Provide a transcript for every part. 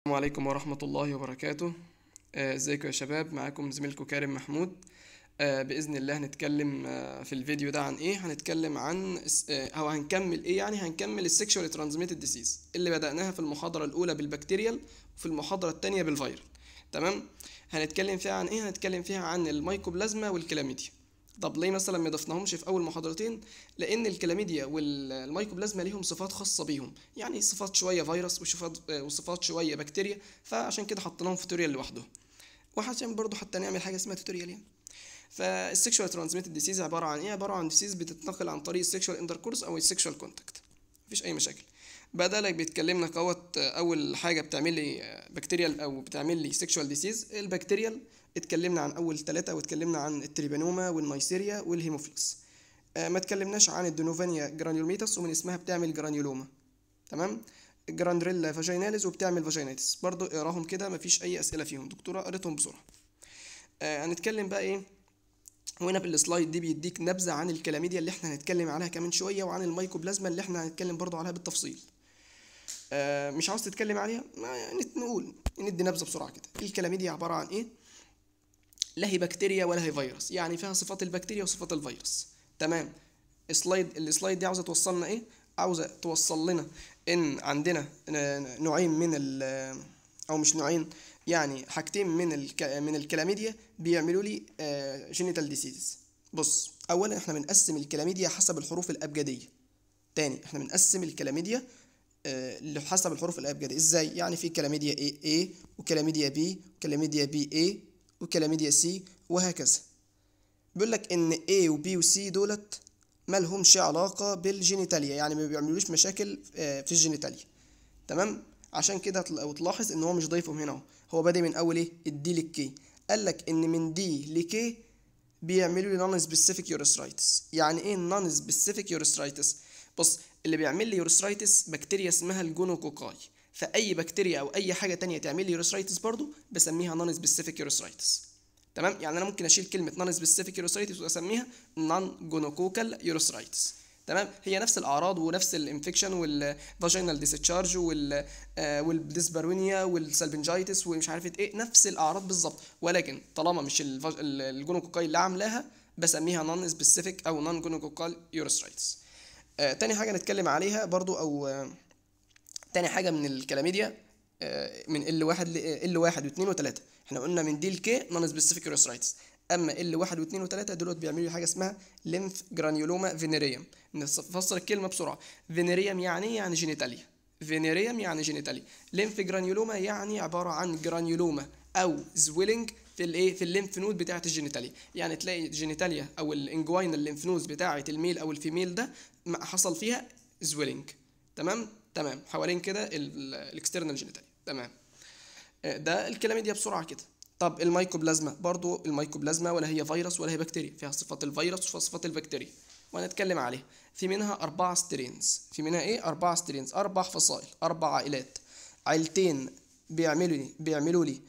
السلام عليكم ورحمة الله وبركاته آه، ازيكم يا شباب معاكم زميلكم كريم محمود آه، بإذن الله هنتكلم آه، في الفيديو ده عن ايه هنتكلم عن الس- آه، او هنكمل ايه يعني هنكمل السكشوال ترانزميتد ديسيز اللي بدأناها في المحاضرة الأولى بالبكتيريال وفي المحاضرة التانية بالفيرال تمام هنتكلم فيها عن ايه هنتكلم فيها عن الميكوبلازما والكلاميديا طب ليه مثلا ما ضفناهمش في اول محاضرتين لان الكلاميديا والميكوبلازما ليهم صفات خاصه بيهم يعني صفات شويه فيروس وصفات آه، وصفات شويه بكتيريا فعشان كده حطيناهم في توتوريال لوحدهم وعشان برضو حتى نعمل حاجه اسمها توتوريال يعني فالسكشوال ترانسميتد ديسيز عباره عن ايه عباره عن ديسيز بتتنقل عن طريق السكشوال انتركورس او السكشوال كونتاكت مفيش اي مشاكل بدأ لك بيتكلمنا قوت اول حاجه بتعمل لي بكتيريال او بتعمل لي سيكشوال ديسيز البكتيريال اتكلمنا عن اول ثلاثه واتكلمنا عن التريبانوما والنيسيريا والهيموفيلس آه، ما اتكلمناش عن الدونوفانيا جرانيولوميتاس ومن اسمها بتعمل جرانيولوما تمام جراندريلا فاجيناليز وبتعمل فاجينيتس برضو اقراهم كده مفيش اي اسئله فيهم دكتوره قريتهم بسرعه آه هنتكلم بقى ايه وهنا بالسلايد دي بيديك نبذه عن الكلاميديا اللي احنا هنتكلم عليها كمان شويه وعن الميكوبلازما اللي احنا هنتكلم برضو عليها بالتفصيل آه مش عاوز تتكلم عليها ما يعني نقول ندي نبذه بسرعه كده الكلاميديا عباره عن ايه لا هي بكتيريا ولا هي فيروس يعني فيها صفات البكتيريا وصفات الفيروس تمام السلايد السلايد دي عاوزه توصلنا ايه عاوزه توصل لنا ان عندنا ن- نوعين من ال او مش نوعين يعني حاجتين من الك من الكلاميديا بيعملوا لي جينيتال ديسيز بص اولا احنا بنقسم الكلاميديا حسب الحروف الابجديه تاني احنا بنقسم الكلاميديا آه، حسب الحروف الابجديه ازاي يعني في كلاميديا A A وكلاميديا B وكلاميديا B A وكلاميديا C وهكذا بيقول لك ان A و B و C دولت مالهمش علاقة بالجينيتاليا يعني ما بيعملوش مشاكل آه، في الجينيتاليا تمام عشان كده تل- لو تلاحظ ان هو مش ضايفهم هنا اهو هو بادئ من اول ايه الدي للكي قال لك ان من دي لكي بيعملوا لي نون سبيسيفيك يوريثرايتس يعني ايه نون سبيسيفيك يوريثرايتس بص اللي بيعمل لي يوريثرايتس بكتيريا اسمها الجونوكوكاي فاي بكتيريا او اي حاجه تانية تعمل لي يوريثرايتس برضو بسميها نون سبيسيفيك يوريثرايتس تمام يعني انا ممكن اشيل كلمه نون سبيسيفيك يوريثرايتس واسميها نون جونوكوكال يوريثرايتس تمام هي نفس الاعراض ونفس الانفكشن والفاجينال ديسشارج وال آه، والديسبارونيا والسالبنجايتس ومش عارفه ايه نفس الاعراض بالظبط ولكن طالما مش الفاج- ال- الجونوكوكاي اللي عاملاها بسميها نون سبيسيفيك او نون جونوكوكال يوريثرايتس آه، تاني حاجه نتكلم عليها برضو او آه، تاني حاجه من الكلاميديا آه، من ال واحد ل ال واحد واثنين وثلاثه احنا قلنا من دي لكي نون سبيسيفيك يوريثرايتس اما ال واحد واثنين وثلاثه دولت بيعملوا لي حاجه اسمها ليمف جرانيولوما فينيريوم نفسر الكلمه بسرعه فينيريوم يعني ايه يعني جينيتاليا فينيريوم يعني جينيتاليا ليمف جرانيولوما يعني عباره عن جرانيولوما او زويلنج في الايه في الليمف نود بتاعه الجينيتاليا يعني تلاقي الجينيتاليا او الانجوين الليمف نود بتاعه الميل او الفيميل ده ما حصل فيها زويلنج تمام تمام حوالين كده الاكسترنال جينيتاليا تمام آه، ده الكلاميديا بسرعه كده طب الميكوبلازما برضو الميكوبلازما ولا هي فيروس ولا هي بكتيريا فيها صفات الفيروس وفيها صفات البكتيريا وهنتكلم عليها في منها أربعة سترينز في منها إيه أربعة سترينز أربع فصائل أربع عائلات عيلتين بيعملوا لي بيعملوا لي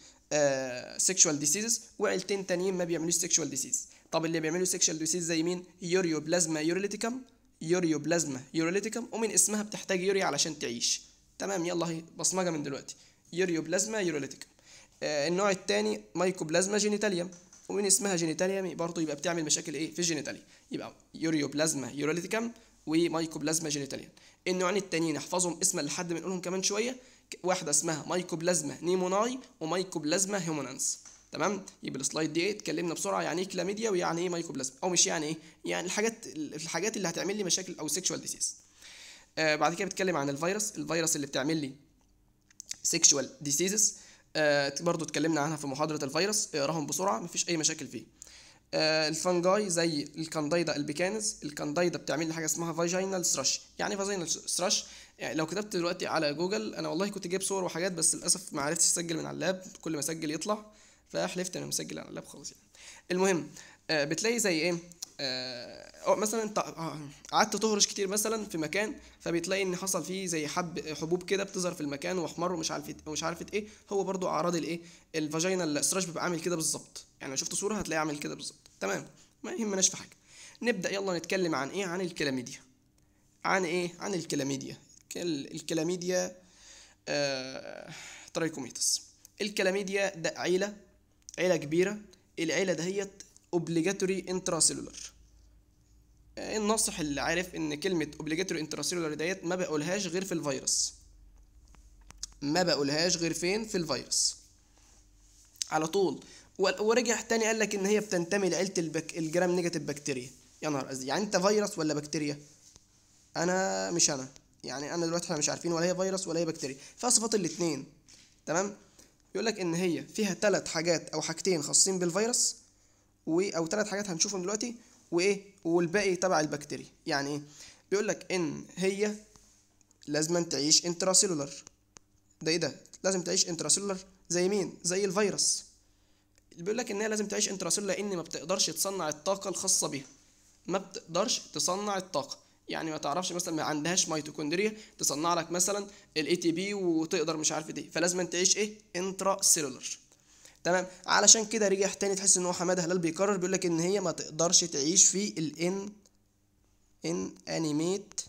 سيكشوال ديسيزز وعيلتين تانيين ما بيعملوش سيكشوال ديسيز طب اللي بيعملوا سيكشوال ديسيز زي مين يوريو بلازما يوريليتيكم يوريو بلازما يوريليتيكم ومن اسمها بتحتاج يوريا علشان تعيش تمام يلا هي بصمجه من دلوقتي يوريو بلازما يوريليتيكم آه النوع الثاني مايكوبلازما جينيتاليوم ومن اسمها جينيتاليوم برضه يبقى بتعمل مشاكل ايه في الجينيتاليا يبقى يوريو بلازما يوريليتيكم ومايكوبلازما جينيتاليوم النوعين التانيين احفظهم اسما لحد ما نقولهم كمان شويه ك- واحده اسمها مايكوبلازما نيموناي ومايكوبلازما هيمونانس تمام يبقى السلايد دي ايه اتكلمنا بسرعه يعني ايه كلاميديا ويعني ايه مايكوبلازما او مش يعني ايه يعني الحاجات الحاجات اللي هتعمل لي مشاكل او سيكشوال ديسيز آه بعد كده بتكلم عن الفيروس الفيروس اللي بتعمل لي سيكشوال ديسيزز آه برضو اتكلمنا عنها في محاضرة الفيروس اقراهم بسرعة مفيش أي مشاكل فيه آه الفنجاي زي الكاندايدا البيكانز الكاندايدا بتعمل لي حاجة اسمها فاجينال ثراش يعني فاجينال ثراش يعني لو كتبت دلوقتي على جوجل أنا والله كنت جايب صور وحاجات بس للأسف ما عرفتش أسجل من على اللاب كل ما أسجل يطلع فحلفت أنا مسجل على اللاب خلاص يعني المهم آه بتلاقي زي إيه آه أو مثلا انت آه، قعدت تهرش كتير مثلا في مكان فبتلاقي ان حصل فيه زي حب حبوب كده بتظهر في المكان واحمر ومش عارف ومش عارفه ايه هو برضو اعراض الايه الفاجينال استراش بيبقى عامل كده بالظبط يعني لو شفت صوره هتلاقيه عامل كده بالظبط تمام ما يهمناش في حاجه نبدا يلا نتكلم عن ايه عن الكلاميديا عن ايه عن الكلاميديا كل- الكلاميديا آه ترايكوميتس الكلاميديا ده عيله عيله كبيره العيله دهيت اوبليجاتوري انتراسيلولر الناصح اللي عارف ان كلمه اوبليجاتوري انتراسيلولر ديت ما بقولهاش غير في الفيروس ما بقولهاش غير فين في الفيروس على طول و- ورجع تاني قال لك ان هي بتنتمي لعيله البك... الجرام نيجاتيف بكتيريا يا نهار ازرق يعني انت فيروس ولا بكتيريا انا مش انا يعني انا دلوقتي احنا مش عارفين ولا هي فيروس ولا هي بكتيريا فيها صفات الاتنين تمام يقول لك ان هي فيها ثلاث حاجات او حاجتين خاصين بالفيروس و او ثلاث حاجات هنشوفهم دلوقتي وايه والباقي تبع البكتيريا يعني ايه بيقول لك ان هي لازم تعيش انتراسيلولر ده ايه ده لازم تعيش انتراسيلولر زي مين زي الفيروس بيقول لك ان هي لازم تعيش انتراسيلولر لان ما بتقدرش تصنع الطاقه الخاصه بيها ما بتقدرش تصنع الطاقه يعني ما تعرفش مثلا ما عندهاش ميتوكوندريا تصنع لك مثلا الاي تي بي وتقدر مش عارف ايه فلازم تعيش ايه انترا سيلولر تمام علشان كده رجع تاني تحس ان هو حماده هلال بيكرر بيقول لك ان هي ما تقدرش تعيش في الان ان انيميت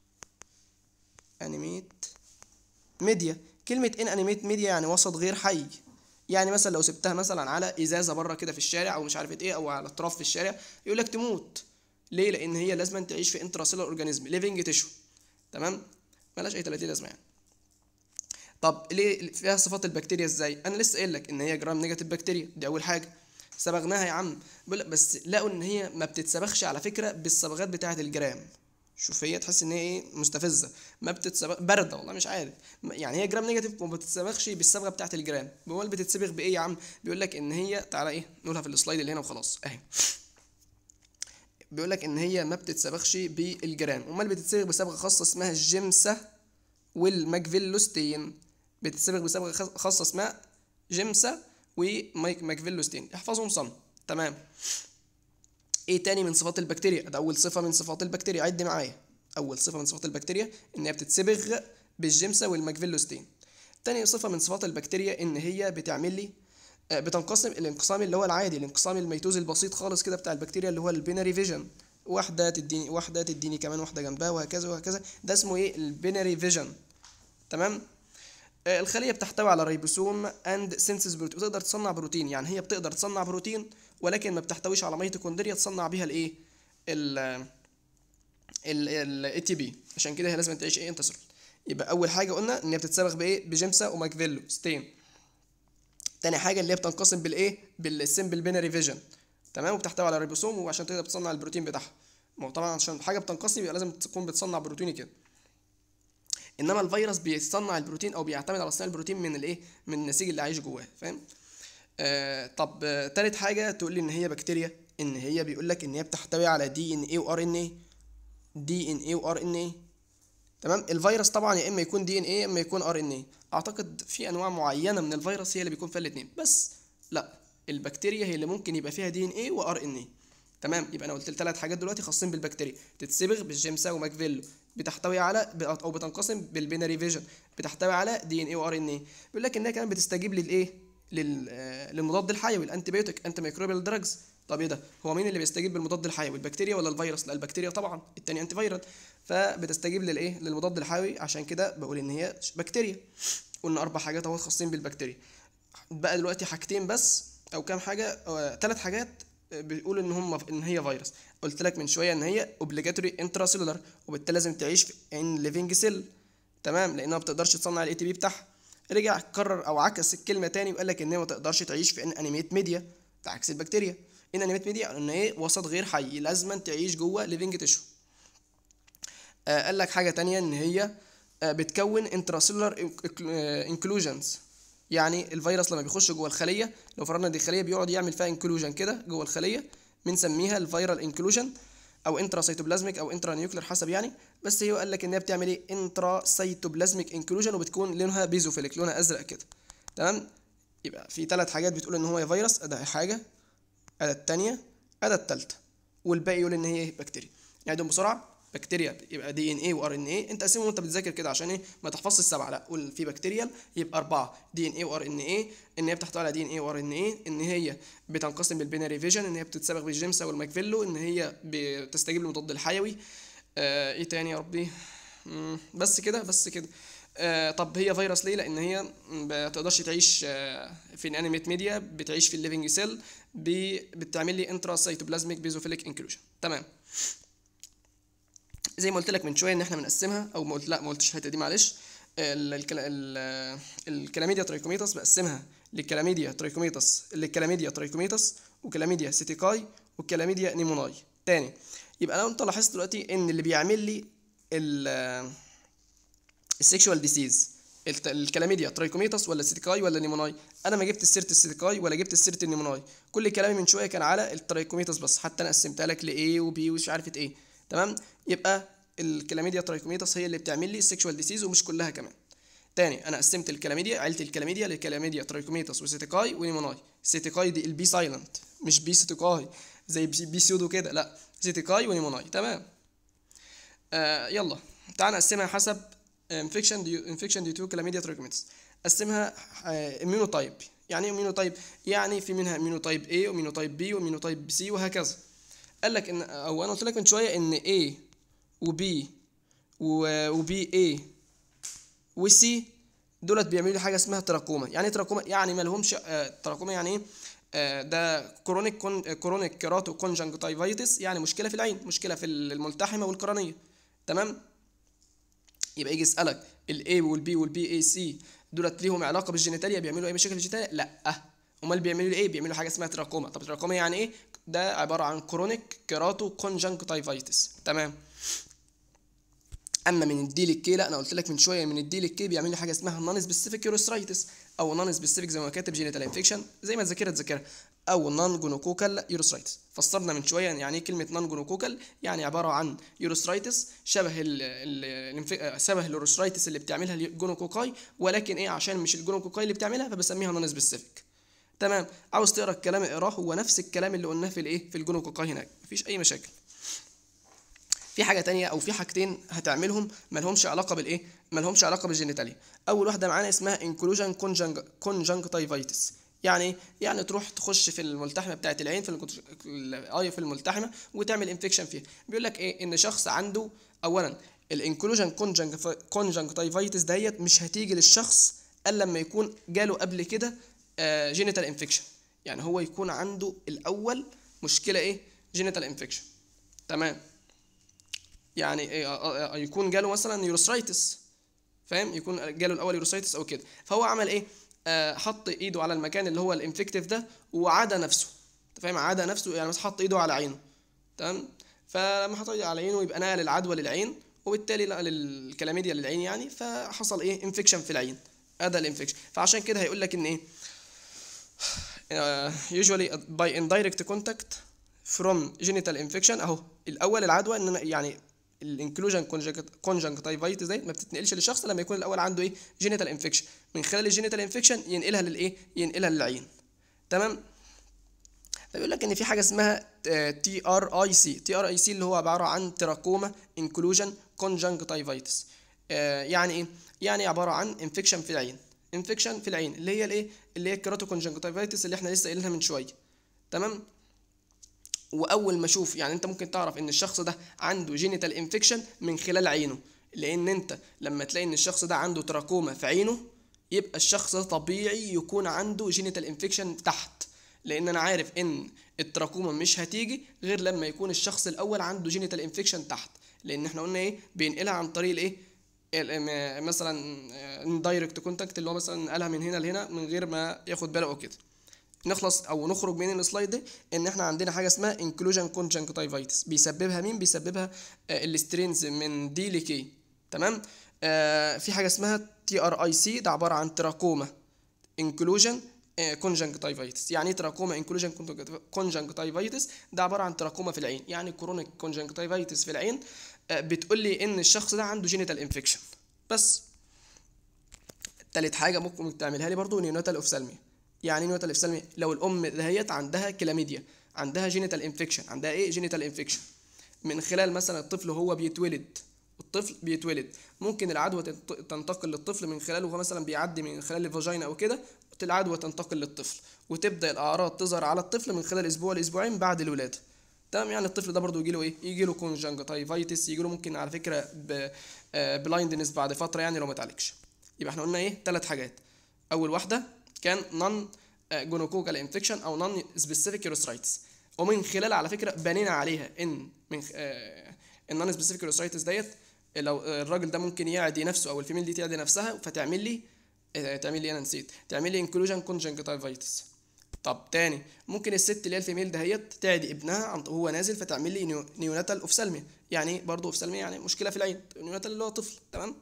انيميت ميديا كلمة ان انيميت ميديا يعني وسط غير حي يعني مثلا لو سبتها مثلا على ازازة بره كده في الشارع او مش عارف ايه او على اطراف في الشارع يقول لك تموت ليه لان هي لازم تعيش في انتراسيلر اورجانيزم ليفنج تيشو تمام ملهاش اي 30 لازمه يعني طب ليه فيها صفات البكتيريا ازاي انا لسه قايل لك ان هي جرام نيجاتيف بكتيريا دي اول حاجه صبغناها يا عم بقول لك بس لقوا ان هي ما بتتصبغش على فكره بالصبغات بتاعه الجرام شوف هي تحس ان هي ايه مستفزه ما بتتصبغ بارده والله مش عارف يعني هي جرام نيجاتيف وما بتتصبغش بالصبغه بتاعه الجرام امال بتتصبغ بايه يا عم بيقول لك ان هي تعالى ايه نقولها في السلايد اللي هنا وخلاص اهي بيقول لك ان هي ما بتتصبغش بالجرام امال بتتصبغ بصبغه خاصه اسمها الجمسه والماكفيلوستين بتتصبغ بصبغه خاص- خاصه اسمها جمسه وماكفيلوستين احفظهم صم تمام ايه تاني من صفات البكتيريا ده اول صفه من صفات البكتيريا عد معايا اول صفه من صفات البكتيريا ان هي بتتصبغ بالجمسه والماكفيلوستين تاني صفه من صفات البكتيريا ان هي بتعمل لي آه، بتنقسم الانقسام اللي هو العادي الانقسام الميتوزي البسيط خالص كده بتاع البكتيريا اللي هو البيناري فيجن واحده تديني واحده تديني كمان واحده جنبها وهكذا وهكذا ده اسمه ايه البيناري فيجن تمام آه، الخليه بتحتوي على الريبوسوم اند سينسز بروتين وتقدر تصنع بروتين يعني هي بتقدر تصنع بروتين ولكن ما بتحتويش على ميتوكوندريا تصنع بيها الايه ال الاي تي بي عشان كده هي لازم تعيش ايه انتصر يبقى اول حاجه قلنا ان هي بتتصبغ بايه بجيمسا وماكفيلو ستين تاني حاجه اللي هي بتنقسم بالايه بالسمبل بيناري فيجن تمام وبتحتوي على الريبوسوم وعشان تقدر تصنع البروتين بتاعها ما هو طبعا عشان حاجه بتنقسم يبقى لازم تكون بتصنع بروتيني كده انما الفيروس بيصنع البروتين او بيعتمد على صناعه البروتين من الايه من النسيج اللي عايش جواه فاهم آه طب آه تالت حاجه تقول لي ان هي بكتيريا ان هي بيقول لك ان هي بتحتوي على دي ان اي وار ان اي دي ان اي وار ان اي تمام الفيروس طبعا يا اما يكون دي ان اي يا اما يكون ار ان اي اعتقد في انواع معينه من الفيروس هي اللي بيكون فيها الاثنين بس لا البكتيريا هي اللي ممكن يبقى فيها دي ان اي وار ان اي تمام يبقى انا قلت الثلاث حاجات دلوقتي خاصين بالبكتيريا تتصبغ بالجيمسا وماكفيلو بتحتوي على او بتنقسم بالبيناري فيجن بتحتوي على دي ان اي وار ان اي بيقول لك انها كمان بتستجيب للايه لل آه، للمضاد الحيوي الانتيبيوتيك انتي ميكروبيال دراجز طب ايه ده هو مين اللي بيستجيب بالمضاد الحيوي البكتيريا ولا الفيروس لا البكتيريا طبعا التاني انتي فيرال فبتستجيب للايه للمضاد الحيوي عشان كده بقول ان هي بكتيريا قلنا اربع حاجات اهو خاصين بالبكتيريا بقى دلوقتي حاجتين بس او كام حاجه ثلاث حاجات آه، بيقول ان هم ان هي فيروس قلت لك من شويه ان هي اوبليجاتوري انتراسيلولر وبالتالي لازم تعيش في ان ليفنج سيل تمام لانها ما بتقدرش تصنع الاي تي بي بتاعها رجع كرر او عكس الكلمه تاني وقال لك ان هي ما تقدرش تعيش في ان انيميت ميديا ده عكس البكتيريا ان انيميت ميديا ان هي وسط غير حي لازم تعيش جوه ليفنج تيشو آه قال لك حاجه تانية ان هي آه بتكون انتراسيلولر انكلوجنز يعني الفيروس لما بيخش جوه الخليه لو فرضنا دي خليه بيقعد يعمل فيها انكلوجن كده جوه الخليه بنسميها الفيرال انكلوجن او انترا سيتوبلازميك او انترا نيوكلير حسب يعني بس هو قال لك ان هي بتعمل ايه انترا سيتوبلازميك انكلوجن وبتكون لونها بيزوفيليك لونها ازرق كده تمام يبقى في ثلاث حاجات بتقول ان هو يا فيروس ادي حاجه ادي الثانيه ادي الثالثه والباقي يقول ان هي بكتيريا نعدهم بسرعه بكتيريا يبقى دي ان اي وار ان اي انت قسمهم وانت بتذاكر كده عشان ايه ما تحفظش السبعه لا قول في بكتيريال يبقى اربعه دي ان اي وار ان اي ان هي بتحتوي على دي ان اي وار ان اي ان هي بتنقسم بالبيناري فيجن ان هي بتتسابق بالجيمسا والماكفيلو ان هي بتستجيب للمضاد الحيوي آه ايه تاني يا ربي مم، بس كده بس كده آه طب هي فيروس ليه لان هي ما بتقدرش تعيش آه في الانيميت ميديا بتعيش في الليفنج سيل بتعمل لي انترا سيتوبلازميك بيزوفيليك انكلوجن تمام زي ما قلت لك من شويه ان احنا بنقسمها او ما قلت لا ما قلتش الحته دي معلش الكلاميديا ترايكوميتاس بقسمها للكلاميديا ترايكوميتاس للكلاميديا ترايكوميتاس وكلاميديا سيتيكاي وكلاميديا نيموناي تاني يبقى لو انت لاحظت دلوقتي ان اللي بيعمل لي السيكشوال ديسيز الكلاميديا ترايكوميتاس ولا سيتيكاي ولا نيموناي انا ما جبت سيره السيتيكاي ولا جبت سيره النيموناي كل كلامي من شويه كان على الترايكوميتاس بس حتى انا قسمتها لك لايه وبي ومش عارفه ايه تمام يبقى الكلاميديا ترايكوميتاس هي اللي بتعمل لي السيكشوال ديسيز ومش كلها كمان تاني انا قسمت الكلاميديا عيله الكلاميديا للكلاميديا ترايكوميتاس وسيتيكاي ونيموناي سيتيكاي دي البي سايلنت مش بي سيتيكاي زي بي سيودو كده لا سيتيكاي ونيموناي تمام آه يلا تعال نقسمها حسب انفكشن ديو انفكشن ديو تو كلاميديا ترايكوميتاس قسمها اميونو تايب يعني ايه اميونو تايب يعني في منها اميونو تايب A واميونو تايب B واميونو تايب C وهكذا قال لك ان او انا قلت لك من شويه ان A وB وبي A وC دولت بيعملوا لي حاجه اسمها تراكوما يعني ايه تراكوما يعني ما لهمش آه تراكوما يعني ايه آه ده كرونيك كون كرونيك كيراتو كونجنكتيفايتس يعني مشكله في العين مشكله في الملتحمه والقرنيه تمام يبقى يجي يسالك الاي والبي والبي اي سي دولت ليهم علاقه بالجينيتاليا بيعملوا اي مشاكل في الجينيتاليا لا امال بيعملوا ايه بيعملوا حاجه اسمها تراكوما طب تراكوما يعني ايه ده عباره عن كرونيك كيراتو كونجنكتيفايتس تمام اما من الدي للكي لا انا قلت لك من شويه من الدي للكي بيعملوا حاجه اسمها نون سبيسيفيك يوروسترايتس او نون سبيسيفيك زي ما كاتب جينيتال انفكشن زي ما تذاكرها تذاكرها او نون جونوكوكال يوروسترايتس فسرنا من شويه يعني ايه كلمه نون جونوكوكال يعني عباره عن يوروسترايتس شبه ال ال شبه اليوروسترايتس اللي بتعملها الجونوكوكاي ولكن ايه عشان مش الجونوكوكاي اللي بتعملها فبسميها نون سبيسيفيك تمام عاوز تقرا الكلام اقراه هو نفس الكلام اللي قلناه في الايه في الجونوكوكاي هناك مفيش اي مشاكل في حاجه تانية او في حاجتين هتعملهم مالهمش علاقه بالايه مالهمش علاقه بالجينيتاليا اول واحده معانا اسمها انكلوجن كونجنكتيفايتس يعني ايه يعني تروح تخش في الملتحمه بتاعه العين في الاي في الملتحمه وتعمل انفكشن فيها بيقول لك ايه ان شخص عنده اولا الانكلوجن كونجنكتيفايتس ديت مش هتيجي للشخص الا لما يكون جاله قبل كده جينيتال انفكشن يعني هو يكون عنده الاول مشكله ايه جينيتال انفكشن تمام يعني إيه يكون جاله مثلا يوروسترايتس فاهم يكون جاله الاول يوروسترايتس او كده فهو عمل ايه آه حط ايده على المكان اللي هو الانفكتيف ده وعاد نفسه انت فاهم عاد نفسه يعني مثلا حط ايده على عينه تمام فلما حط ايده على عينه يبقى نقل العدوى للعين وبالتالي نقل الكلاميديا للعين يعني فحصل ايه انفكشن في العين هذا الانفكشن فعشان كده هيقول لك ان ايه uh, usually by indirect contact from genital infection اهو الاول العدوى ان أنا يعني الانكلوجن كونجنكتيفايتس ديت ما بتتنقلش للشخص لما يكون الاول عنده ايه جينيتال انفكشن من خلال الجينيتال انفكشن ينقلها للايه ينقلها للعين تمام فبيقول لك ان في حاجه اسمها تي ار اي سي تي ار اي سي اللي هو عباره عن تراكوما انكلوجن كونجنكتيفايتس يعني ايه يعني عباره عن انفكشن في العين انفكشن في العين اللي هي الايه اللي هي الكيراتو كونجنكتيفايتس اللي احنا لسه قايلينها من شويه تمام واول ما اشوف يعني انت ممكن تعرف ان الشخص ده عنده جينيتال انفكشن من خلال عينه لان انت لما تلاقي ان الشخص ده عنده تراكوما في عينه يبقى الشخص ده طبيعي يكون عنده جينيتال انفكشن تحت لان انا عارف ان التراكوما مش هتيجي غير لما يكون الشخص الاول عنده جينيتال انفكشن تحت لان احنا قلنا ايه بينقلها عن طريق الايه مثلا دايركت كونتاكت اللي هو مثلا نقلها من هنا لهنا من غير ما ياخد باله او كده نخلص او نخرج من السلايد ده ان احنا عندنا حاجه اسمها انكلوجن كونجنكتيفايتس بيسببها مين بيسببها آه السترينز من دي لكي تمام آه في حاجه اسمها تي ار اي سي ده عباره عن تراكوما انكلوجن كونجنكتيفايتس يعني ايه تراكوما انكلوجن كونجنكتيفايتس ده عباره عن تراكوما في العين يعني كرونيك كونجنكتيفايتس في العين آه بتقول لي ان الشخص ده عنده جينيتال انفكشن بس تالت حاجه ممكن تعملها لي برضو نيوناتال اوفسالميا يعني نيوناتال اوفسالميا لو الام دهيت عندها كلاميديا عندها جينيتال انفكشن عندها ايه جينيتال انفكشن من خلال مثلا الطفل وهو بيتولد الطفل بيتولد ممكن العدوى تنتقل للطفل من خلاله وهو مثلا بيعدي من خلال الفاجينا او كده العدوى تنتقل للطفل وتبدا الاعراض تظهر على الطفل من خلال اسبوع لاسبوعين بعد الولاده تمام يعني الطفل ده برضو يجي له ايه يجي له كونجنكتيفايتس يجي له ممكن على فكره بلايندنس بعد فتره يعني لو ما اتعالجش يبقى احنا قلنا ايه ثلاث حاجات اول واحده كان نون جونوكوكال انفكشن او نون سبيسيفيك يوروسترايتس ومن خلال على فكره بنينا عليها ان من النون سبيسيفيك يوروسترايتس ديت لو الراجل ده ممكن يعدي نفسه او الفيميل دي تعدي نفسها فتعمل لي آه، تعمل لي انا نسيت تعمل لي انكلوجن كونجنكتيفايتس طب تاني ممكن الست اللي هي الفيميل دهيت تعدي ابنها عن وهو نازل فتعمل لي نيو- نيوناتال اوفسالميا يعني برضه اوفسالميا يعني مشكله في العين نيوناتال اللي هو طفل تمام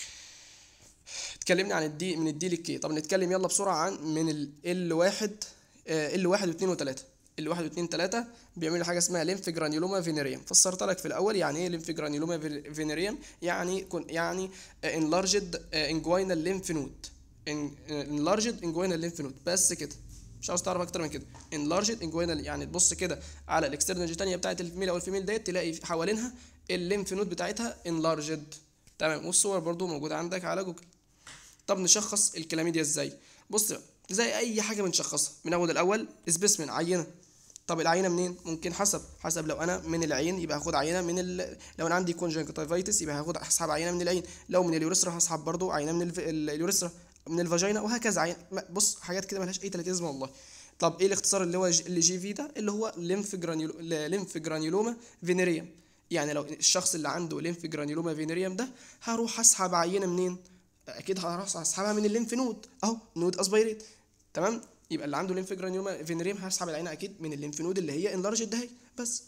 اتكلمنا عن الدي من الدي للكي طب نتكلم يلا بسرعه عن من ال ال واحد ال واحد واثنين وثلاثه ال واحد واثنين ثلاثه بيعملوا حاجه اسمها ليمف جرانيولوما فينيريوم فسرت لك في الاول يعني ايه ليمف جرانيولوما فينيريوم يعني كن يعني انلارجد انجوينال ليمف نود انلارجد انجوينال ليمف نود بس كده مش عاوز تعرف اكتر من كده انلارجد انجوينال يعني تبص كده على الاكسترنال جيتانيا بتاعت الفيميل او الفيميل ديت تلاقي حوالينها الليمف نود بتاعتها انلارجد تمام والصور برضو موجوده عندك على جوجل طب نشخص الكلاميديا ازاي بص بقى، زي اي حاجه بنشخصها بناخد الاول سبيسمن عينه طب العينه منين ممكن حسب حسب لو انا من العين يبقى هاخد عينه من ال... لو انا عندي كونجنكتيفايتس يبقى هاخد هسحب عينه من العين لو من اليوريثرا هسحب برضو عينه من الف... ال- اليوريثرا من الفاجينا وهكذا عين ما- بص حاجات كده ملهاش اي تلاتيزم والله طب ايه الاختصار اللي هو ج- اللي جي في ده اللي هو ليمف جرانيولو ليمف جرانيولوما فينيريوم يعني لو الشخص اللي عنده ليمف جرانيولوما فينيريوم ده هروح اسحب عينه منين اكيد هروح اسحبها من الليمف نود اهو نود اسبيريت تمام يبقى اللي عنده ليمف جرانيوما فينيريوم هسحب العينه اكيد من الليمف نود اللي هي انلارجد ده هي بس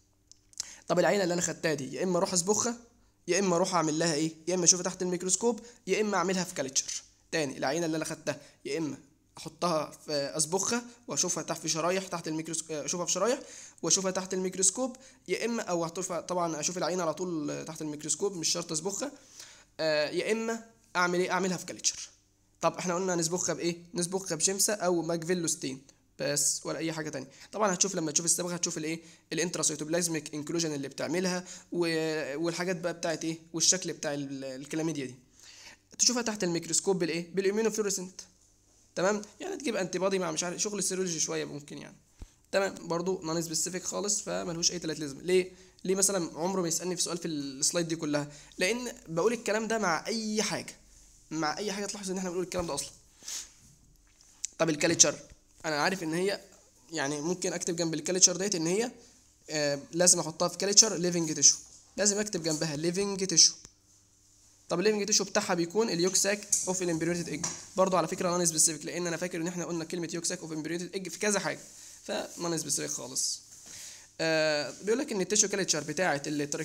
طب العينه اللي انا خدتها دي يا اما اروح اصبغها يا اما اروح اعمل لها ايه يا اما اشوفها تحت الميكروسكوب يا اما اعملها في كالتشر تاني العينه اللي انا خدتها يا اما احطها في اصبغها واشوفها تحت في شرايح تحت الميكروسكوب اشوفها في شرايح واشوفها تحت الميكروسكوب يا اما او هتشوفها طبعا اشوف العينه على طول تحت الميكروسكوب مش شرط اصبغها آه، يا اما اعمل ايه اعملها في كالتشر طب احنا قلنا نسبخها بايه نسبخها بشمسه او ماجفيلوستين بس ولا اي حاجه تانية طبعا هتشوف لما تشوف الصبغه هتشوف الايه الانتراسيتوبلازميك انكلوجن اللي بتعملها و- والحاجات بقى بتاعت ايه والشكل بتاع ال- الكلاميديا دي تشوفها تحت الميكروسكوب بالايه بالاميونوفلوريسنت تمام يعني تجيب انتي بادي مع مش عارف شغل السيرولوجي شويه ممكن يعني تمام برضو نون سبيسيفيك خالص فملهوش اي تلات لازمه ليه ليه مثلا عمره ما يسالني في سؤال في السلايد دي كلها لان بقول الكلام ده مع اي حاجه مع اي حاجه تلاحظ ان احنا بنقول الكلام ده اصلا طب الكالتشر انا عارف ان هي يعني ممكن اكتب جنب الكالتشر ديت ان هي آه لازم احطها في كالتشر ليفنج تيشو لازم اكتب جنبها ليفنج تيشو طب الليفنج تيشو بتاعها بيكون اليوكساك اوف الامبريونيتد ايج برضه على فكره نون سبيسيفيك لان انا فاكر ان احنا قلنا كلمه يوكساك اوف امبريونيتد ايج في كذا حاجه فنون سبيسيفيك خالص آه بيقول لك ان التيشو كالتشر بتاعه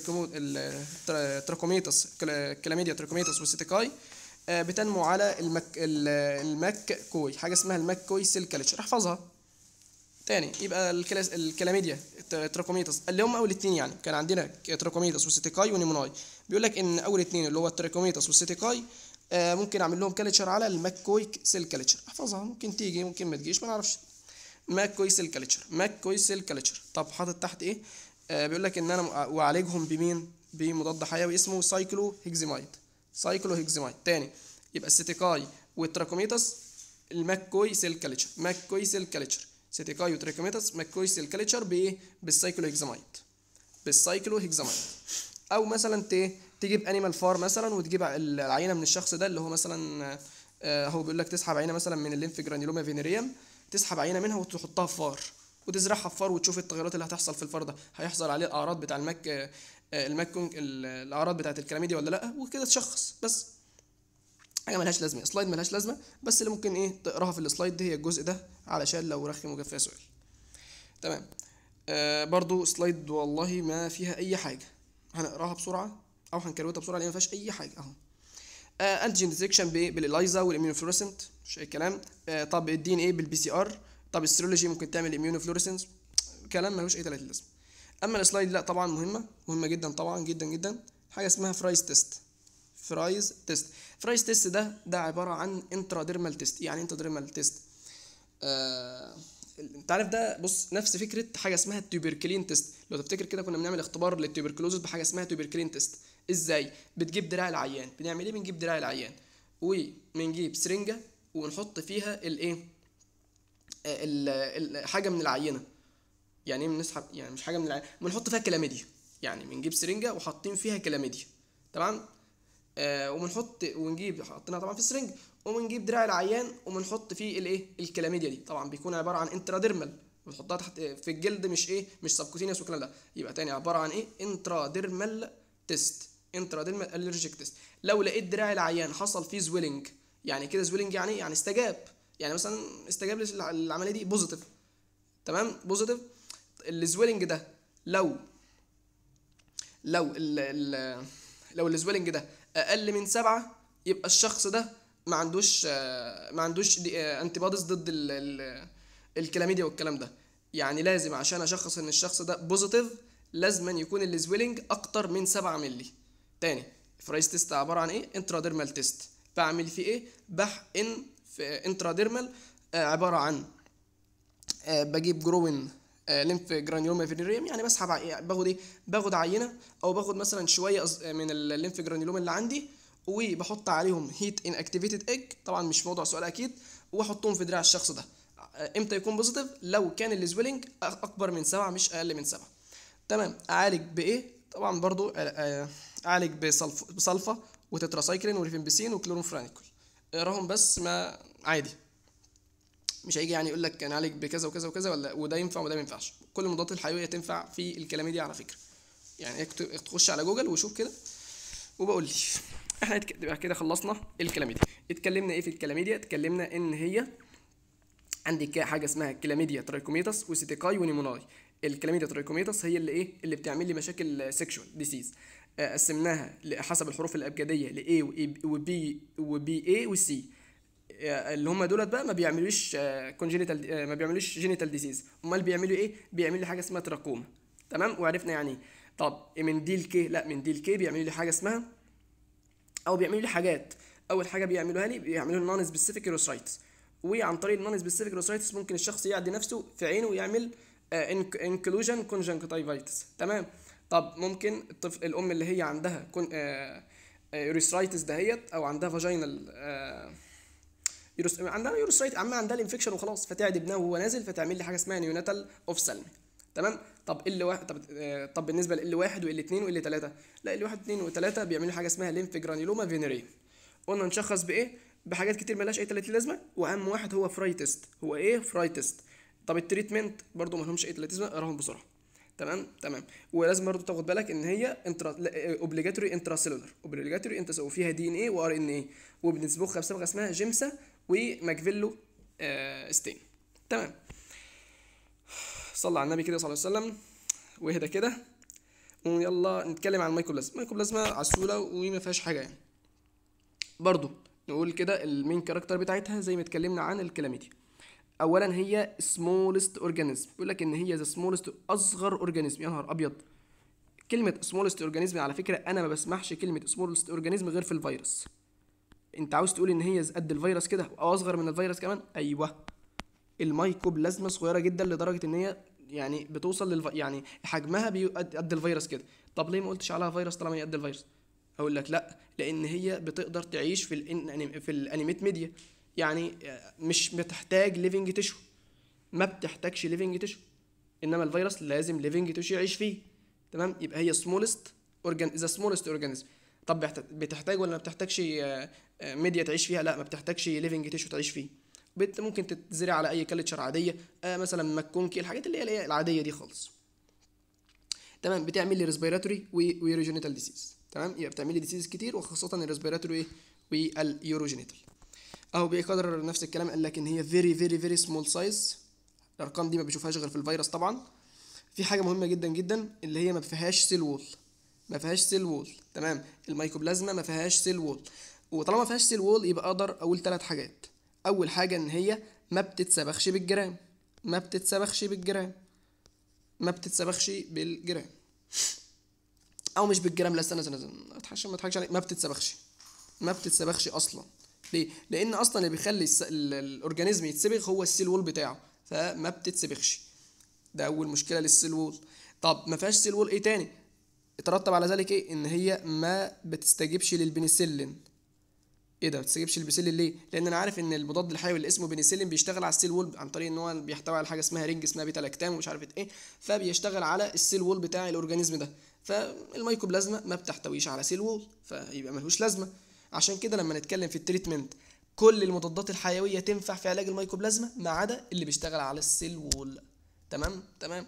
التراكوميتس كلاميديا تراكوميتس والسيتيكاي آه بتنمو على المك ال- الماك كوي حاجه اسمها الماك كوي سيل كالتشر احفظها تاني يبقى الكلاس الكلاميديا التراكوميتس اللي هم اول اتنين يعني كان عندنا تراكوميتس وسيتيكاي ونيموناي بيقول لك ان اول اتنين اللي هو التراكوميتس والسيتيكاي آه ممكن اعمل لهم كالتشر على الماكوي سيل كالتشر احفظها ممكن تيجي ممكن ما تجيش ما نعرفش ماكوي سيل كالتشر ماكوي سيل كالتشر طب حاطط تحت ايه آه بيقول لك ان انا م- واعالجهم بمين بمضاد حيوي اسمه سايكلو هيكزيمايد سايكلو هيكزيمايد تاني يبقى السيتيكاي والتراكوميتس الماكوي سيل كالتشر ماكوي سيل كالتشر سيتيكاي وتراكوميتس ماكوي سيل كالتشر بايه بالسايكلو هيكزيمايد بالسايكلو هيكزامايد او مثلا ت- تجيب انيمال فار مثلا وتجيب العينه من الشخص ده اللي هو مثلا آه، هو بيقول لك تسحب عينه مثلا من الليمف جرانيولوما فينيريوم تسحب عينه منها وتحطها في فار وتزرعها في فار وتشوف التغيرات اللي هتحصل في الفار ده هيحصل عليه الاعراض بتاع المك آه، آه، الماكونج ال- الاعراض بتاعت الكلاميديا ولا لا وكده تشخص بس حاجه ملهاش لازمه سلايد ملهاش لازمه بس اللي ممكن ايه تقراها في السلايد دي هي الجزء ده علشان لو رخم وجاب فيها سؤال تمام آه برضو سلايد والله ما فيها اي حاجه هنقراها بسرعه او هنكروتها بسرعه لان ما فيهاش اي حاجه اهو آه انتيجين ديتكشن بالاليزا والاميونوفلوريسنت مش اي كلام آه طب الدي ان ايه بالبي سي ار طب السيرولوجي ممكن تعمل اميونوفلوريسنس كلام ملوش اي تلاتة لازمه اما السلايد لا طبعا مهمه مهمه جدا طبعا جدا جدا حاجه اسمها فرايز تيست فرايز تيست فرايز تيست ده ده عباره عن انتراديرمال تيست يعني انتراديرمال تيست آه انت عارف ده بص نفس فكره حاجه اسمها التوبركلين تيست لو تفتكر كده كنا بنعمل اختبار للتوبركلوزس بحاجه اسمها توبركلين تيست ازاي بتجيب دراع العيان بنعمل ايه بنجيب دراع العيان وبنجيب سرنجه ونحط فيها الايه ال- ال- حاجه من العينه يعني ايه بنسحب يعني مش حاجه من العيان بنحط فيها كلاميديا يعني بنجيب سرنجه وحاطين فيها كلاميديا تمام آه وبنحط ونجيب حطيناها طبعا في السرنج وبنجيب دراع العيان وبنحط فيه الايه الكلاميديا دي طبعا بيكون عباره عن انتراديرمال بنحطها تحت في الجلد مش ايه مش سبكوتينيوس والكلام ده يبقى تاني عباره عن ايه انتراديرمال تيست انتراديرمال الرجيك تيست لو لقيت دراع العيان حصل فيه زويلنج يعني كده زويلنج يعني يعني استجاب يعني مثلا استجاب للعمليه دي بوزيتيف تمام بوزيتيف الزويلنج ده لو لو ال ال لو الزويلنج ده اقل من سبعة يبقى الشخص ده ما عندوش ما عندوش انتي بوديز ضد ال ال الكلاميديا والكلام ده يعني لازم عشان اشخص ان الشخص ده بوزيتيف لازم يكون الزويلنج اكتر من 7 مللي تاني فرايس تيست عباره عن ايه انتراديرمال تيست بعمل فيه ايه بحقن في انتراديرمال آه عباره عن آه بجيب جروين آه ليمف جرانيوما فينيريوم يعني بسحب ع- باخد ايه باخد عينه او باخد مثلا شويه أص- من الليمف جرانيوما اللي عندي وبحط عليهم هيت ان اكتيفيتد ايج طبعا مش موضوع سؤال اكيد واحطهم في دراع الشخص ده آه، امتى يكون بوزيتيف لو كان السويلنج اكبر من سبعة مش اقل من سبعة تمام اعالج بايه طبعا برضو آه، آه، اعالج بصلف بصلفه وتتراسايكلين وريفمبسين وكلورونفرانيكول اقراهم بس ما عادي مش هيجي يعني يقول لك نعالج بكذا وكذا وكذا ولا وده ينفع وده ما ينفعش كل المضادات الحيويه تنفع في الكلاميديا على فكره يعني اكتب تخش على جوجل وشوف كده وبقول لي احنا اتك- يبقى كده خلصنا الكلاميديا اتكلمنا ايه في الكلاميديا اتكلمنا ان هي عندي كا- حاجه اسمها كلاميديا ترايكوميتاس وسيتيكاي ونيموناي الكلاميديا ترايكوميتاس هي اللي ايه اللي بتعمل لي مشاكل سيكشوال ديسيز قسمناها ل- حسب الحروف الابجديه ل A و B و B A و C اللي هم دولت بقى ما بيعملوش كونجينيتال ما بيعملوش جينيتال ديزيز امال بيعملوا ايه بيعملوا لي حاجه اسمها تراكوما تمام وعرفنا يعني ايه طب من دي لكي لا من دي لكي بيعملوا لي حاجه اسمها او بيعملوا لي حاجات اول حاجه بيعملوها لي بيعملوا نون سبيسيفيك ايروسايتس وعن طريق النون سبيسيفيك ايروسايتس ممكن الشخص يعدي نفسه في عينه ويعمل انكلوجن كونجنكتيفايتس تمام طب ممكن الطفل الام اللي هي عندها كون يوريسترايتس دهيت او عندها فاجينال يوروس... عندها يوروسرايت عم عندها الانفكشن وخلاص فتعدي ابنها وهو نازل فتعمل لي حاجه اسمها نيوناتال اوف سلم تمام طب ال واحد طب آه، طب بالنسبه ل واحد وال اتنين وال تلاته لا ال واحد اتنين وتلاته بيعملوا حاجه اسمها ليمف جرانيلوما فينيريا قلنا نشخص بايه بحاجات كتير ملهاش اي 30 لازمه واهم واحد هو فراي تيست هو ايه فراي تيست طب التريتمنت برضو ما لهمش اي 30 لازمه اقراهم بسرعه تمام تمام ولازم برضو تاخد بالك ان هي انترا اوبليجاتوري انترا سيلولر اوبليجاتوري انت وفيها دي ان ايه وار ان ايه وبنسبخها بصبغه اسمها جيمسا وماكفيلو آه ستين تمام صلى على النبي كده صلى الله عليه وسلم واهدى كده ويلا نتكلم عن الميكروبلازما الميكروبلازما عسوله وما فيهاش حاجه يعني برضو نقول كده المين كاركتر بتاعتها زي ما اتكلمنا عن الكلاميديا اولا هي سمولست اورجانيزم بيقول لك ان هي ذا سمولست اصغر اورجانيزم يا نهار ابيض كلمه سمولست اورجانيزم على فكره انا ما بسمحش كلمه سمولست اورجانيزم غير في الفيروس انت عاوز تقول ان هي قد الفيروس كده او اصغر من الفيروس كمان ايوه الميكوبلازما صغيره جدا لدرجه ان هي يعني بتوصل للف... يعني حجمها بي- قد قد الفيروس كده طب ليه ما قلتش عليها فيروس طالما هي قد الفيروس اقول لك لا لان هي بتقدر تعيش في الان في الانيميت ميديا يعني آه، مش بتحتاج ليفنج تيشو ما بتحتاجش ليفنج تيشو انما الفيروس لازم ليفنج تيشو يعيش فيه تمام يبقى هي سمولست اورجان ذا سمولست اورجانيزم طب بيحت- بتحتاج ولا ما بتحتاجش ميديا تعيش فيها لا ما بتحتاجش ليفنج تيشو تعيش فيه بت ممكن تتزرع على اي كلتشر عاديه آه مثلا مكونكي الحاجات اللي هي اللي هي العاديه دي خالص تمام بتعمل لي ريسبيراتوري ويوروجينيتال ديسيز تمام يبقى بتعمل لي ديسيز كتير وخاصه الريسبيراتوري واليوروجينيتال اهو بيقدر نفس الكلام قال لك ان هي فيري فيري فيري سمول سايز الارقام دي ما بشوفهاش غير في الفيروس طبعا في حاجه مهمه جدا جدا اللي هي ما فيهاش سيل وول ما فيهاش سيل وول تمام الميكوبلازما ما فيهاش سيل وول وطالما ما فيهاش سيل وول يبقى اقدر اقول ثلاث حاجات اول حاجه ان هي ما بتتسبخش بالجرام ما بتتسبخش بالجرام ما بتتسبخش بالجرام او مش بالجرام لا استنى استنى استنى ما تضحكش ما تضحكش عليك ما بتتسبخش ما بتتسبخش اصلا ليه لان اصلا اللي بيخلي الس... ال- الاورجانيزم يتسبغ هو السيل وول بتاعه فما بتتسبخش ده اول مشكله للسيل وول طب ما فيهاش سيل وول ايه تاني يترتب على ذلك ايه ان هي ما بتستجيبش للبنسلين ايه ده ما بتستجيبش البنسلين ليه لان انا عارف ان المضاد الحيوي اللي اسمه بنسلين بيشتغل على السيل وول عن طريق ان هو بيحتوي على حاجه اسمها رينج اسمها بيتا لاكتام ومش عارف ايه فبيشتغل على السيل وول بتاع الاورجانيزم ده فالميكوبلازما ما بتحتويش على سيل وول فيبقى ملهوش لازمه عشان كده لما نتكلم في التريتمنت كل المضادات الحيويه تنفع في علاج الميكوبلازما ما عدا اللي بيشتغل على السيل وول تمام تمام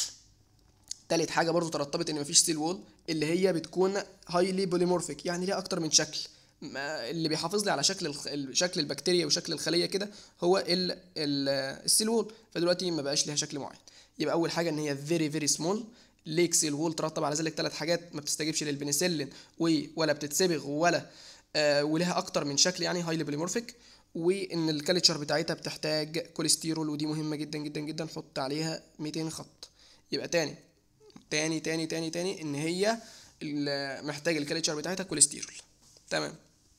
تالت حاجه برضو ترتبط ان مفيش سيل وول اللي هي بتكون هايلي بوليمورفيك يعني ليها اكتر من شكل ما- اللي بيحافظ لي على شكل الخ... ال- شكل البكتيريا وشكل الخليه كده هو ال... ال... السيل وول فدلوقتي ما بقاش ليها شكل معين يبقى اول حاجه ان هي فيري فيري سمول ليك سيل وول ترتب على ذلك ثلاث حاجات ما بتستجيبش للبنسلين و... ولا بتتصبغ ولا آه ولها اكتر من شكل يعني هايلي بوليمورفيك وان الكالتشر بتاعتها بتحتاج كوليسترول ودي مهمه جدا جدا جدا حط عليها 200 خط يبقى تاني تاني تاني تاني تاني ان هي ال- محتاج الكالتشر بتاعتها كوليسترول تمام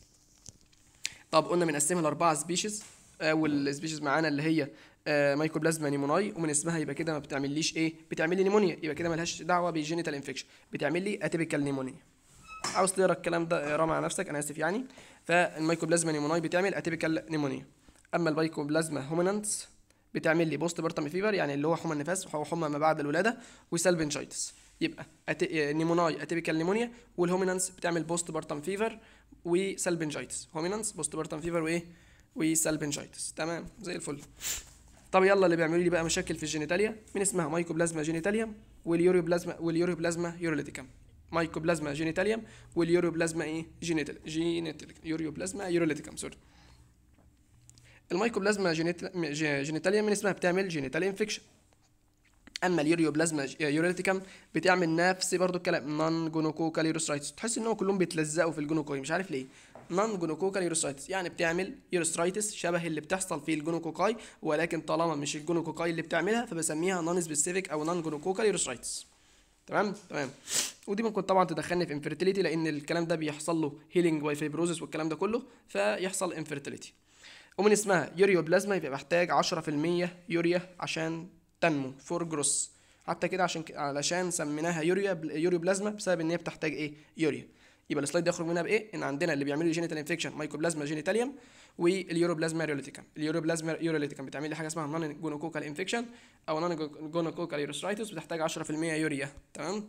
طب قلنا بنقسمها لاربعه سبيشيز اول سبيشيز معانا اللي هي آه، مايكوبلازما نيموناي ومن اسمها يبقى كده ما بتعمليش ايه بتعمل لي نيمونيا يبقى كده ملهاش دعوه بالجينيتال انفكشن بتعمل لي اتيبيكال نيمونيا عاوز تقرا الكلام ده اقراه مع نفسك انا اسف يعني فالمايكوبلازما نيموناي بتعمل اتيبيكال نيمونيا اما المايكوبلازما هومينانس بتعمل لي بوست بارتم فيفر يعني اللي هو حمى النفاس وهو حمى ما بعد الولاده وسالفنجايتس يبقى أتي... نيموناي اتيبيكال نيمونيا والهومينانس بتعمل بوست بارتم فيفر وسالفنجايتس هومينانس بوست بارتم فيفر وايه وسالفنجايتس تمام زي الفل طب يلا اللي بيعملوا لي بقى مشاكل في الجينيتاليا من اسمها مايكوبلازما جينيتاليوم واليوريوبلازما واليوريوبلازما يوروليتيكم مايكوبلازما جينيتاليوم واليوريوبلازما ايه جينيتال جينيتال يوريوبلازما يوروليتيكم سوري المايكوبلازما جينيتال جي- جينيتاليوم من اسمها بتعمل جينيتال انفكشن اما اليوريوبلازما ج- يوروليتيكم بتعمل نفس برضو الكلام نون جونوكوكال يوروسترايتس تحس ان هو كلهم بيتلزقوا في الجونوكوي مش عارف ليه نون جونوكوكال يوروسترايتس يعني بتعمل يوروسترايتس شبه اللي بتحصل في الجونوكوكاي ولكن طالما مش الجونوكوكاي اللي بتعملها فبسميها نون سبيسيفيك او نون جونوكوكال يوروسترايتس تمام تمام ودي ممكن طبعا تدخلني في انفيرتيليتي لان الكلام ده بيحصل له هيلينج وفيبروزس والكلام ده كله فيحصل انفيرتيليتي ومن اسمها يوريوبلازما يبقى محتاج 10% يوريا عشان تنمو فور جروس حتى كده عشان ك- علشان سميناها يوريا يوريوبلازما بسبب ان هي بتحتاج ايه يوريا يبقى السلايد ده يخرج منها بايه ان عندنا اللي بيعملوا جينيتال انفكشن مايكوبلازما جينيتاليوم واليوروبلازما يوروليتيكم اليوروبلازما يوروليتيكم بتعمل لي حاجه اسمها نون جونوكوكال انفكشن او نون جونوكوكال يوروسترايتس بتحتاج 10% يوريا تمام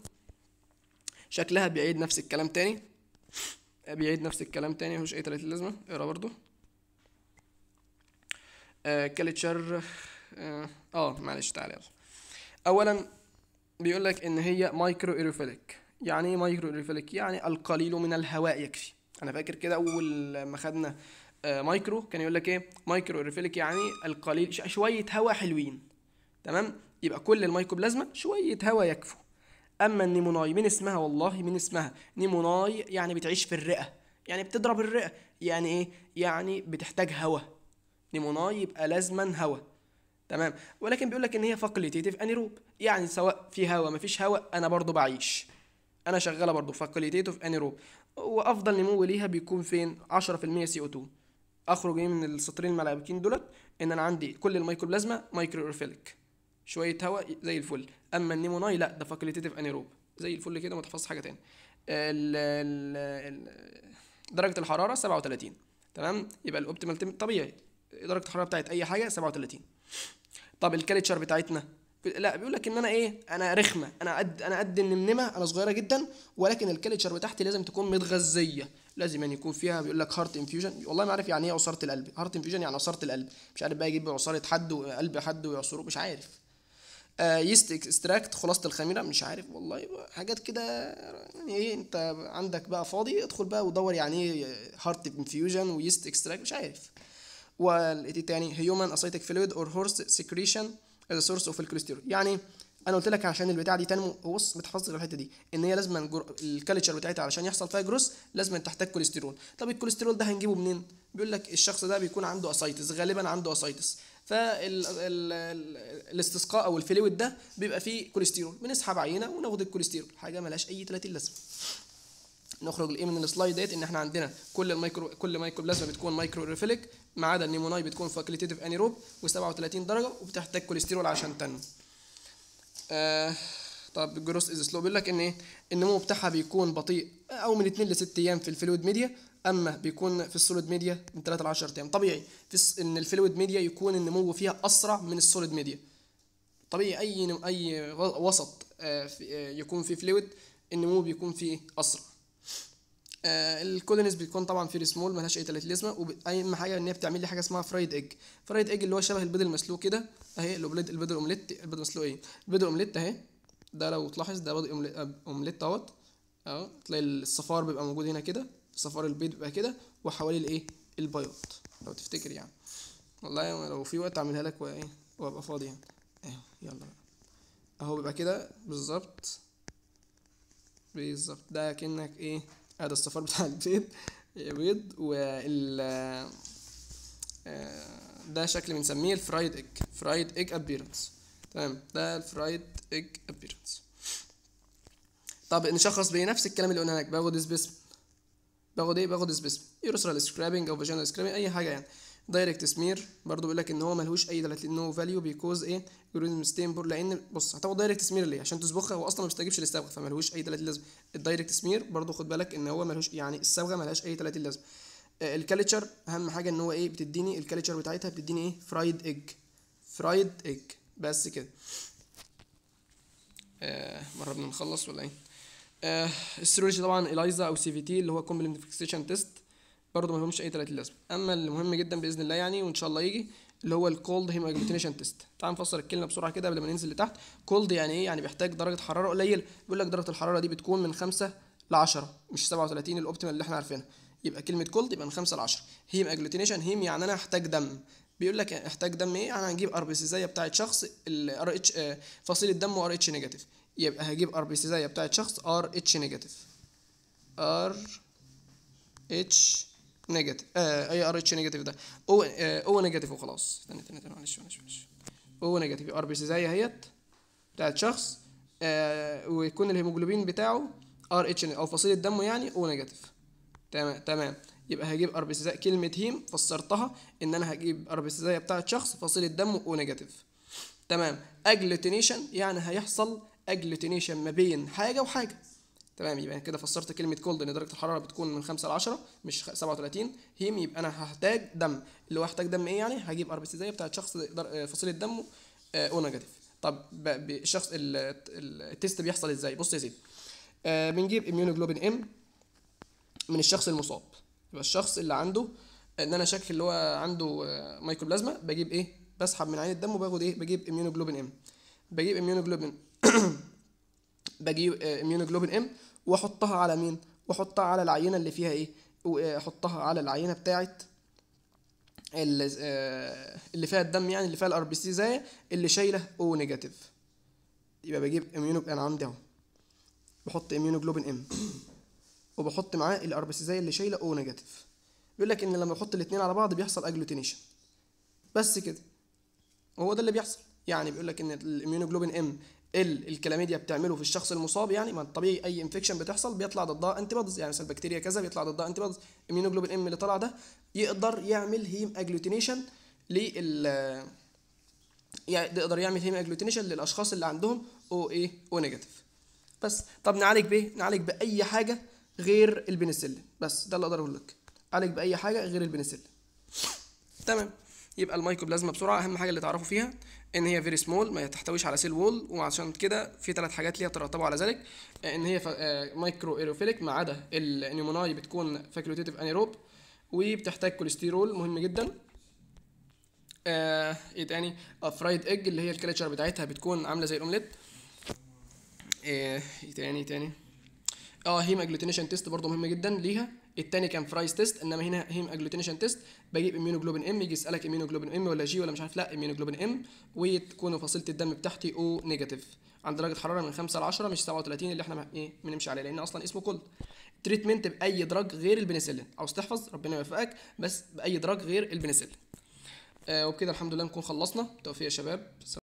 شكلها بيعيد نفس الكلام تاني بيعيد نفس الكلام تاني مفيش اي تلاتة لازمه اقرا برضو آه كالتشر اه, آه معلش تعالى يلا اولا بيقول لك ان هي مايكرو ايروفيليك يعني ايه مايكرو ايروفيليك يعني القليل من الهواء يكفي انا فاكر كده اول ما خدنا آه مايكرو كان يقول لك ايه مايكرو ايروفيليك يعني القليل ش- شويه هواء حلوين تمام يبقى كل الميكوبلازما شويه هواء يكفوا اما النيموناي من اسمها والله من اسمها نيموناي يعني بتعيش في الرئه يعني بتضرب الرئه يعني ايه يعني بتحتاج هواء نيموناي يبقى لازما هواء تمام ولكن بيقول لك ان هي فاكوليتيف انيروب يعني سواء في هواء مفيش هواء انا برضو بعيش انا شغاله برضو فاكوليتيف انيروب وافضل نمو ليها بيكون فين 10% سي او 2 اخرج ايه من السطرين الملعبكين دولت ان انا عندي كل الميكروبلازما مايكرو اورفيليك شويه هواء زي الفل اما النيموناي لا ده فاكوليتيف انيروب زي الفل كده ما تحفظش حاجه تاني ال ال ال درجه الحراره 37 تمام يبقى الاوبتيمال تيم- طبيعي درجه الحراره بتاعت اي حاجه 37 طب الكالتشر بتاعتنا لا بيقول لك ان انا ايه انا رخمه انا قد انا قد النمنمه انا صغيره جدا ولكن الكالتشر بتاعتي لازم تكون متغذيه لازم يعني يكون فيها بيقول لك هارت انفيوجن والله ما عارف يعني ايه عصاره القلب هارت انفيوجن يعني عصاره القلب مش عارف بقى يجيب عصاره حد وقلب حد ويعصره مش عارف آه يست اكستراكت خلاصه الخميره مش عارف والله حاجات كده يعني ايه انت عندك بقى فاضي ادخل بقى ودور يعني ايه هارت انفيوجن ويست اكستراكت مش عارف والايه تاني هيومن اسيتك فلويد اور هورس سكريشن از سورس اوف الكوليسترول يعني انا قلت لك عشان البتاع دي تنمو بص بتحفظ الحته دي ان هي لازم الكالتشر بتاعتها علشان يحصل فيها جروس لازم تحتاج كوليسترول طب الكوليسترول ده هنجيبه منين بيقول لك الشخص ده بيكون عنده اسايتس غالبا عنده اسايتس فالاستسقاء او الفلويد ده بيبقى فيه كوليسترول بنسحب عينه وناخد الكوليسترول حاجه ملهاش اي 30 لازمه نخرج لايه من السلايد ديت ان احنا عندنا كل المايكرو كل مايكروبلازما بتكون مايكرو ريفيليك ما عدا النيموناي بتكون فاكوليتيف انيروب و37 درجه وبتحتاج كوليسترول عشان تنمو آه طب الجروس از سلو بيقول لك ان ايه النمو بتاعها بيكون بطيء او من 2 ل 6 ايام في الفلويد ميديا اما بيكون في السوليد ميديا من 3 ل 10 ايام طبيعي في الس- ان الفلويد ميديا يكون النمو فيها اسرع من السوليد ميديا طبيعي اي نم... اي و- وسط آه، في- آه، يكون فيه فلويد النمو بيكون فيه اسرع آه، الكولونيز بتكون طبعا فيري سمول ملهاش اي تلات لازمه واهم حاجه ان هي بتعمل لي حاجه اسمها فرايد ايج فرايد ايج اللي هو شبه البيض المسلوق كده اهي البيض البيض الاومليت البيض المسلوق ايه البيض الاومليت اهي ده لو تلاحظ ده بيض أوملي- آه، اومليت اهوت اهو تلاقي الصفار بيبقى موجود هنا كده صفار البيض بيبقى كده وحواليه الايه البياض لو تفتكر يعني والله لو في وقت اعملها لك وايه وابقى فاضي يعني اهو يلا بقى اهو بيبقى كده بالظبط بالظبط ده كأنك ايه هذا الصفار بتاع البيض بيض وال آه، ده شكل بنسميه الفرايد ايج فرايد ايج ابيرنس تمام ده الفرايد ايج ابيرنس طب نشخص بيه نفس الكلام اللي قلنا لك باخد سبيسم باخد ايه باخد سبيسم يورثرال سكرابنج او فاجينال سكرابنج اي حاجه يعني دايركت سمير برضو بيقول لك ان هو ملهوش اي دلالة نو فاليو بيكوز ايه يوريزم ستيمبور لان بص هتاخد دايركت سمير ليه عشان تسبخها هو اصلا ما بيستجيبش للصبغه فملهوش اي دلالة لازمه الدايركت سمير برضو خد بالك ان هو ملهوش يعني الصبغه ملهاش اي دلالة لازمه آه، الكالتشر اهم حاجه ان هو ايه بتديني الكالتشر بتاعتها بتديني ايه فرايد ايج فرايد ايج بس كده آه قربنا نخلص ولا ايه آه السيرولوجي طبعا الايزا او سي في تي اللي هو كومبلمنت فيكسيشن تيست برضه ما لهمش اي 30 لازمه اما المهم جدا باذن الله يعني وان شاء الله يجي اللي هو الكولد هيماجلوتينيشن تيست تعال نفسر الكلمه بسرعه كده قبل ما ننزل لتحت كولد يعني ايه يعني بيحتاج درجه حراره قليله بيقول لك درجه الحراره دي بتكون من 5 ل 10 مش 37 الاوبتيمال اللي احنا عارفينها يبقى كلمه كولد يبقى من 5 ل 10 هيم اجلوتينيشن هيم يعني انا هحتاج دم بيقول لك احتاج دم ايه يعني هنجيب اربيسيزايه بتاعت شخص الار اتش فصيله دمه ار اتش نيجاتيف يبقى هجيب اربيسيزايه بتاعت شخص ار اتش نيجاتيف ار اتش نيجاتيف آه اي ار اتش نيجاتيف ده او آه او نيجاتيف وخلاص استنى استنى استنى معلش معلش معلش او نيجاتيف ار بي سي زي اهيت بتاعت شخص آه ويكون الهيموجلوبين بتاعه ار اتش او فصيله دمه يعني او نيجاتيف تمام تمام يبقى هجيب ار بي سي كلمه هيم فسرتها ان انا هجيب ار بي سي بتاعت شخص فصيله دمه او نيجاتيف تمام اجلوتينيشن يعني هيحصل اجلوتينيشن ما بين حاجه وحاجه تمام يبقى كده فسرت كلمه كولد ان درجه الحراره بتكون من 5 ل 10 مش 37 هيم يبقى انا هحتاج دم اللي هو هحتاج دم ايه يعني هجيب ار بي سي زي بتاعت شخص در- فصيله دمه او نيجاتيف طب ب- ب- الشخص ال- ال- التيست بيحصل ازاي بص يا سيدي آه، بنجيب اميونوجلوبين ام من الشخص المصاب يبقى الشخص اللي عنده ان انا شاك اللي هو عنده آه، مايكروبلازما بجيب ايه بسحب من عين الدم وباخد ايه بجيب اميونوجلوبين ام بجيب اميونوجلوبين بجيب اميونوجلوبين ام واحطها على مين واحطها على العينه اللي فيها ايه واحطها على العينه بتاعت اللي, آه، اللي فيها الدم يعني اللي فيها الار بي سي زي اللي شايله او نيجاتيف يبقى بجيب اميونو انا عندي اهو بحط اميونوجلوبين ام وبحط معاه الار بي سي زي اللي شايله او نيجاتيف بيقول لك ان لما بحط الاثنين على بعض بيحصل اجلوتينيشن بس كده وهو ده اللي بيحصل يعني بيقول لك ان الاميونوجلوبين ام ال الكلاميديا بتعمله في الشخص المصاب يعني ما طبيعي اي انفكشن بتحصل بيطلع ضدها انتي بوديز يعني مثلا بكتيريا كذا بيطلع ضدها انتي بوديز الاميونوجلوبين ام اللي طلع ده يقدر يعمل هيم اجلوتينيشن لل يعني يقدر يعمل هيم اجلوتينيشن للاشخاص اللي عندهم او ايه او نيجاتيف بس طب نعالج بايه نعالج باي حاجه غير البنسلين بس ده اللي اقدر اقول لك عالج باي حاجه غير البنسلين تمام يبقى المايكوبلازما بسرعه اهم حاجه اللي تعرفوا فيها ان هي فيري سمول ما تحتويش على سيل وول وعشان كده في ثلاث حاجات ليها ترتبوا على ذلك ان هي مايكرو ايروفيليك ما عدا النيموناي بتكون فاكولتيف انيروب وبتحتاج كوليسترول مهم جدا آه ايه تاني فرايد ايج اللي هي الكالتشر بتاعتها بتكون عامله زي الاومليت ايه إيه تاني تاني اه هيم اجلوتينيشن تيست برضه مهم جدا ليها التاني كان فرايز تيست انما هنا هيم اجلوتينيشن تيست بجيب اميونوجلوبين ام يجي يسالك اميونوجلوبين ام ولا جي ولا مش عارف لا اميونوجلوبين ام وتكون فصيله الدم بتاعتي او نيجاتيف عند درجه حراره من 5 ل 10 مش 37 اللي احنا ايه بنمشي عليه لان اصلا اسمه كولد تريتمنت باي دراج غير البنسلين عاوز تحفظ ربنا يوفقك بس باي دراج غير البنسلين آه وبكده الحمد لله نكون خلصنا توفيق يا شباب